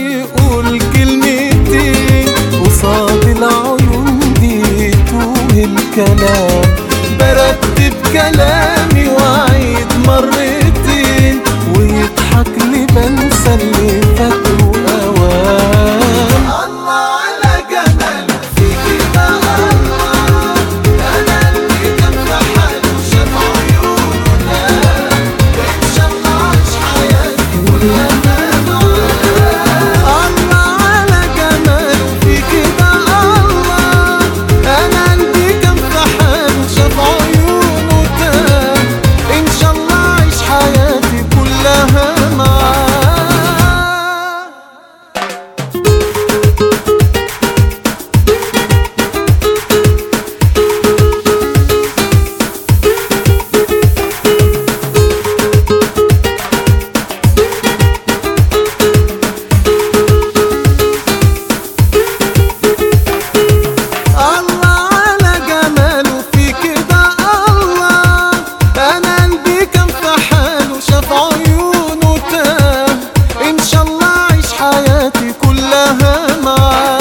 يقول كلمتين قصاد العيون دي توه الكلام برتب كلامي واعيد مرتين ويضحك لي بنسى اللي فات اوام الله على جماله فيكي بقى الله انا اللي كان في حاله شاف عيونه ان شاء الله عيش حياتي كلها معاه الله على جماله فيكي بقى الله انا قلبي كان في حاله شاف عيونه تاه ان شاء الله عيش حياتي كلها معاه الله على جماله في كده الله انا قلبي كان في حاله شاف عيونه تاه ان شاء الله عيش حياتي كلها معاه